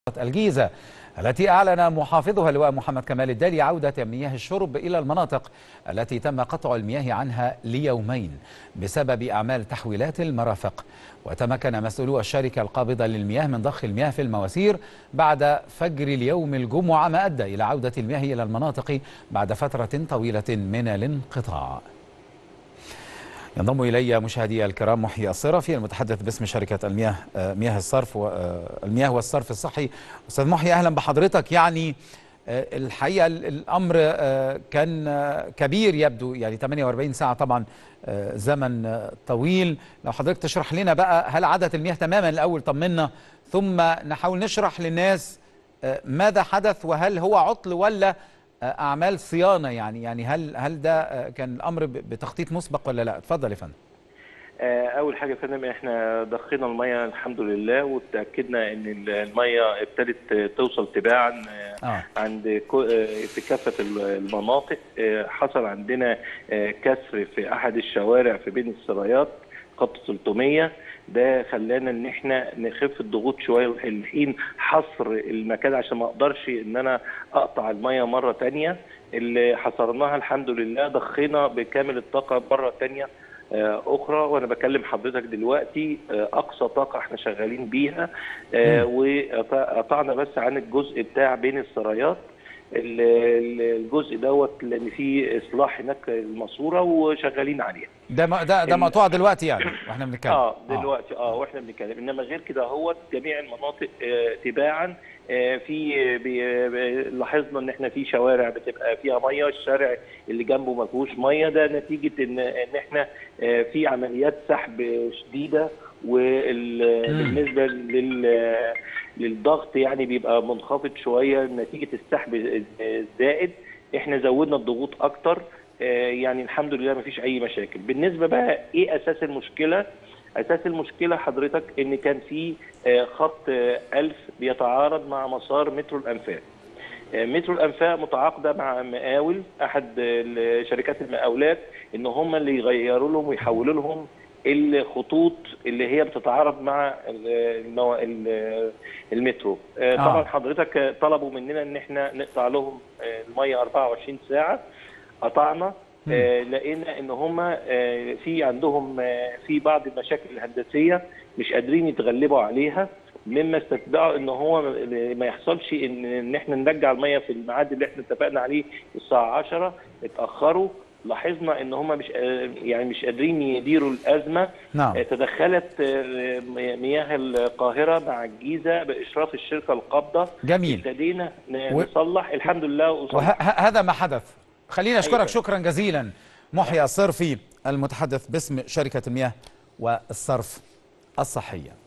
الجيزة التي أعلن محافظها اللواء محمد كمال الدالي عودة مياه الشرب إلى المناطق التي تم قطع المياه عنها ليومين بسبب أعمال تحويلات المرافق وتمكن مسؤولو الشركة القابضة للمياه من ضخ المياه في المواسير بعد فجر اليوم الجمعة ما أدى إلى عودة المياه إلى المناطق بعد فترة طويلة من الانقطاع ينضم إلي مشاهدي الكرام محيي الصرفي المتحدث باسم شركة المياه مياه الصرف والمياه والصرف الصحي أستاذ محيي أهلا بحضرتك يعني الحقيقة الأمر كان كبير يبدو يعني 48 ساعة طبعا زمن طويل لو حضرتك تشرح لنا بقى هل عادت المياه تماما الأول طمنا ثم نحاول نشرح للناس ماذا حدث وهل هو عطل ولا اعمال صيانه يعني يعني هل هل ده كان الامر بتخطيط مسبق ولا لا اتفضل يا فندم اول حاجه يا فندم احنا ضخينا الميه الحمد لله وتاكدنا ان الميه ابتدت توصل تباعا آه. عند في كافه المناطق حصل عندنا كسر في احد الشوارع في بين السرايات خط 300 ده خلانا ان احنا نخف الضغوط شويه الحين حصر المكان عشان ما اقدرش ان انا اقطع الميه مره ثانيه اللي حصرناها الحمد لله ضخينا بكامل الطاقه مره ثانيه اخرى وانا بكلم حضرتك دلوقتي اقصى طاقه احنا شغالين بيها وقطعنا بس عن الجزء بتاع بين السرايات الجزء دوت لان في اصلاح هناك الماسوره وشغالين عليها ده ده ده مقطوع دلوقتي يعني واحنا بنتكلم اه دلوقتي اه واحنا بنتكلم انما غير كده هو جميع المناطق آه تباعا آه في لاحظنا ان احنا في شوارع بتبقى فيها ميه الشارع اللي جنبه ما فيهوش ميه ده نتيجه ان ان احنا آه في عمليات سحب شديده وبالنسبه لل للضغط يعني بيبقى منخفض شويه نتيجه السحب الزائد احنا زودنا الضغوط اكتر يعني الحمد لله ما فيش اي مشاكل بالنسبه بقى ايه اساس المشكله اساس المشكله حضرتك ان كان في خط 1000 بيتعارض مع مسار مترو الانفاق مترو الانفاق متعاقده مع مقاول احد شركات المقاولات ان هم اللي يغيروا لهم ويحولوا لهم الخطوط اللي هي بتتعارض مع المو... المترو آه. طبعا حضرتك طلبوا مننا ان احنا نقطع لهم الميه 24 ساعه قطعنا آه لقينا ان هم آه في عندهم آه في بعض المشاكل الهندسيه مش قادرين يتغلبوا عليها مما استتبعوا ان هو ما يحصلش ان ان احنا نرجع الميه في الميعاد اللي احنا اتفقنا عليه الساعه 10 اتاخروا لاحظنا ان هم مش يعني مش قادرين يديروا الازمه نعم. تدخلت مياه القاهره مع الجيزه باشراف الشركه القابضه جميل ابتدينا نصلح و... الحمد لله وهذا ما حدث خلينا اشكرك أيوة. شكرا جزيلا محيى الصرفي المتحدث باسم شركه المياه والصرف الصحيه